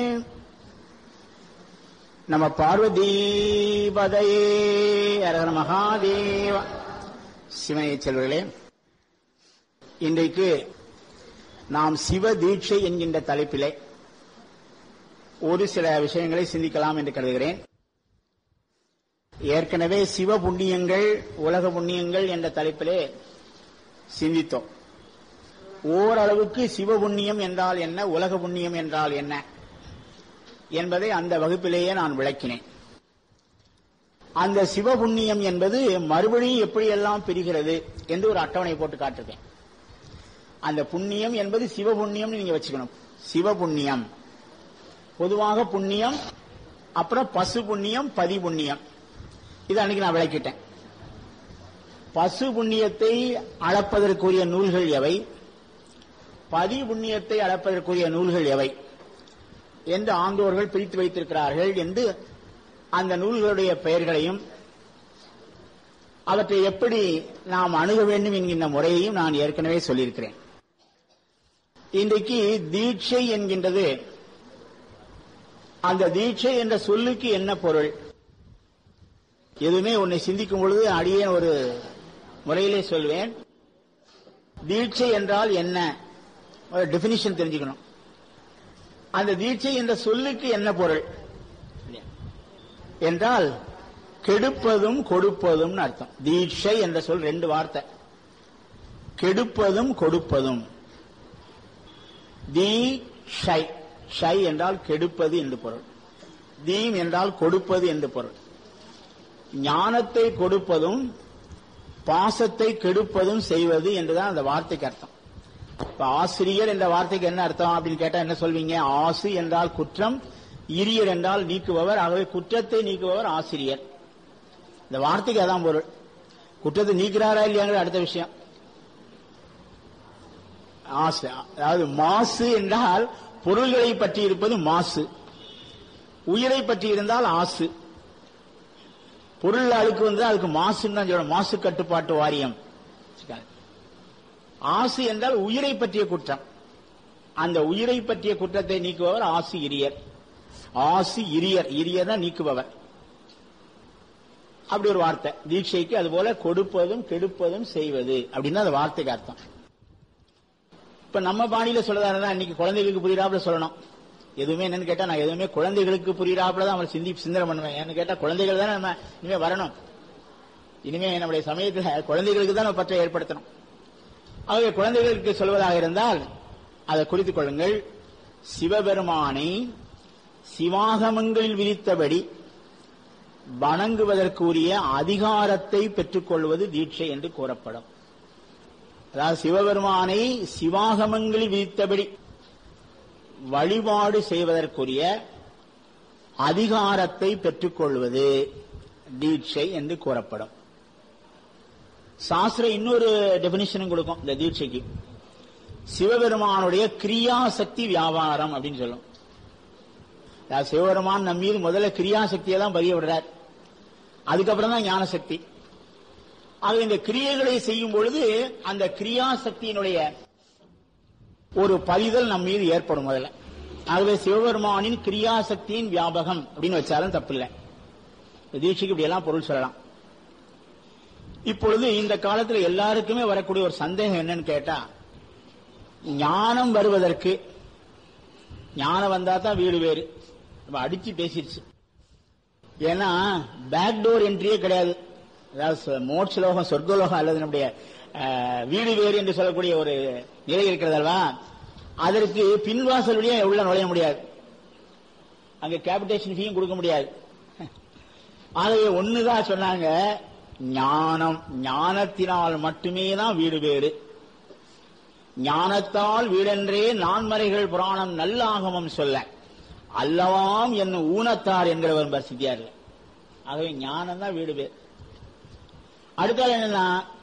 நம பார்வதீபதையே அரகர மகாதேவ சிவனைய செல்வர்களே இன்றைக்கு நாம் சிவ தீட்சை என்கின்ற தலைப்பிலே ஒரு சில விஷயங்களை சிந்திக்கலாம் என்று கருதுகிறேன் ஏற்கனவே சிவ புண்ணியங்கள் உலக புண்ணியங்கள் என்ற தலைப்பிலே சிந்தித்தோம் ஓரளவுக்கு சிவ புண்ணியம் என்றால் என்ன உலக புண்ணியம் என்றால் என்ன என்பதை அந்த வகுப்பிலேயே நான் விளக்கினேன் அந்த சிவபுண்ணியம் என்பது மறுபடியும் எப்படியெல்லாம் பிரிகிறது என்று ஒரு அட்டவணை போட்டு காட்டிருக்கேன் அந்த புண்ணியம் என்பது சிவபுண்ணியம் நீங்க வச்சுக்கணும் சிவபுண்ணியம் பொதுவாக புண்ணியம் அப்புறம் பசு புண்ணியம் பதி புண்ணியம் இது அன்னைக்கு நான் விளக்கிட்டேன் பசு புண்ணியத்தை அளப்பதற்குரிய நூல்கள் எவை பதி புண்ணியத்தை அளப்பதற்குரிய நூல்கள் எவை என்று ஆண்டோர்கள் பிரித்து வைத்திருக்கிறார்கள் என்று அந்த நூல்களுடைய பெயர்களையும் அவற்றை எப்படி நாம் அணுக வேண்டும் என்கின்ற முறையையும் நான் ஏற்கனவே சொல்லியிருக்கிறேன் இன்றைக்கு தீட்சை என்கின்றது அந்த தீட்சை என்ற சொல்லுக்கு என்ன பொருள் எதுவுமே உன்னை சிந்திக்கும் பொழுது அடியே ஒரு முறையிலே சொல்வேன் தீட்சை என்றால் என்ன ஒரு டெபினிஷன் தெரிஞ்சுக்கணும் அந்த தீட்சை என்ற சொல்லுக்கு என்ன பொருள் என்றால் கெடுப்பதும் கொடுப்பதும் அர்த்தம் தீட்சை என்ற சொல் ரெண்டு வார்த்தை கெடுப்பதும் கொடுப்பதும் தி ஷை ஷை என்றால் கெடுப்பது என்று பொருள் தீம் என்றால் கொடுப்பது என்று பொருள் ஞானத்தை கொடுப்பதும் பாசத்தை கெடுப்பதும் செய்வது என்றுதான் அந்த வார்த்தைக்கு அர்த்தம் இப்ப ஆசிரியர் என்ற வார்த்தைக்கு என்ன அர்த்தம் அப்படின்னு கேட்டா என்ன சொல்வீங்க ஆசு என்றால் குற்றம் இரியர் என்றால் நீக்குபவர் ஆகவே குற்றத்தை நீக்குபவர் ஆசிரியர் இந்த வார்த்தைக்கு அதான் பொருள் குற்றத்தை நீக்கிறாரா இல்லையாங்கிற அடுத்த விஷயம் ஆசு அதாவது மாசு என்றால் பொருள்களை பற்றி இருப்பது மாசு உயிரை பற்றி இருந்தால் ஆசு பொருள் அழுக்கு வந்து அதுக்கு மாசுன்னு தான் சொல்லணும் மாசு கட்டுப்பாட்டு வாரியம் ஆசு என்றால் உயிரை பற்றிய குற்றம் அந்த உயிரை பற்றிய குற்றத்தை நீக்குபவர் ஆசு இரியர் ஆசு இரியர் இரியர் தான் நீக்குபவர் அப்படி ஒரு வார்த்தை தீட்சைக்கு அது போல கொடுப்பதும் கெடுப்பதும் செய்வது அப்படின்னு அந்த வார்த்தைக்கு அர்த்தம் இப்ப நம்ம பாணியில சொல்லதா இருந்தா இன்னைக்கு குழந்தைகளுக்கு புரியாப்புல சொல்லணும் எதுவுமே என்னன்னு கேட்டா நான் எதுவுமே குழந்தைகளுக்கு புரியாப்புல தான் அவங்களை சிந்தி சிந்தனை பண்ணுவேன் ஏன்னு கேட்டா குழந்தைகள் தானே நம்ம இனிமே வரணும் இனிமே நம்முடைய சமயத்துல குழந்தைகளுக்கு தான் நம்ம பற்றை ஏற்படுத்தணும் ஆகவே குழந்தைகளுக்கு சொல்வதாக இருந்தால் அதை குறித்துக் கொள்ளுங்கள் சிவபெருமானை சிவாகமங்களில் விதித்தபடி வணங்குவதற்குரிய அதிகாரத்தை பெற்றுக்கொள்வது தீட்சை என்று கூறப்படும் அதாவது சிவபெருமானை சிவாகமங்களில் விதித்தபடி வழிபாடு செய்வதற்குரிய அதிகாரத்தை பெற்றுக்கொள்வது தீட்சை என்று கூறப்படும் சாஸ்திரம் இன்னொரு டெபினிஷனும் கொடுக்கும் இந்த தீட்சைக்கு சிவபெருமானுடைய கிரியாசக்தி வியாபாரம் அப்படின்னு சொல்லும் சிவபெருமான் நம்ம மீது முதல்ல கிரியாசக்தியை தான் பதிய விடுறார் அதுக்கப்புறம் தான் ஞானசக்தி ஆக இந்த கிரியைகளை செய்யும் பொழுது அந்த கிரியாசக்தியினுடைய ஒரு பதிதல் நம் மீது ஏற்படும் முதல்ல ஆகவே சிவபெருமானின் கிரியாசக்தியின் வியாபகம் அப்படின்னு வச்சாலும் தப்பில்லை தீட்சைக்கு இப்படி எல்லாம் பொருள் சொல்லலாம் இப்பொழுது இந்த காலத்தில் எல்லாருக்குமே வரக்கூடிய ஒரு சந்தேகம் என்னன்னு கேட்டா ஞானம் வருவதற்கு ஞானம் வந்தா தான் வீடு வேறு அடிச்சு பேசிடுச்சு ஏன்னா பேக்டோர் என்ட்ரியே கிடையாது அதாவது மோட்ச லோகம் சொர்க்கலோகம் அல்லது நம்முடைய வீடு வேறு என்று சொல்லக்கூடிய ஒரு நிலை இருக்கிறதல்வா அதற்கு பின்வாசல் வழியா உள்ள நுழைய முடியாது அங்க கேபிடேஷன் ஃபீயும் கொடுக்க முடியாது ஆகவே ஒண்ணுதான் சொன்னாங்க ஞானம் ஞானத்தினால் மட்டுமே தான் வீடு வேறு ஞானத்தால் வீடென்றே நான்மறைகள் புராணம் நல்ல ஆகமம் சொல்ல அல்லவாம் என்னும் ஊனத்தார் என்கிறவர் சித்தியார் ஆகவே ஞானம் தான் வீடு பேர் அடுத்தால் என்னன்னா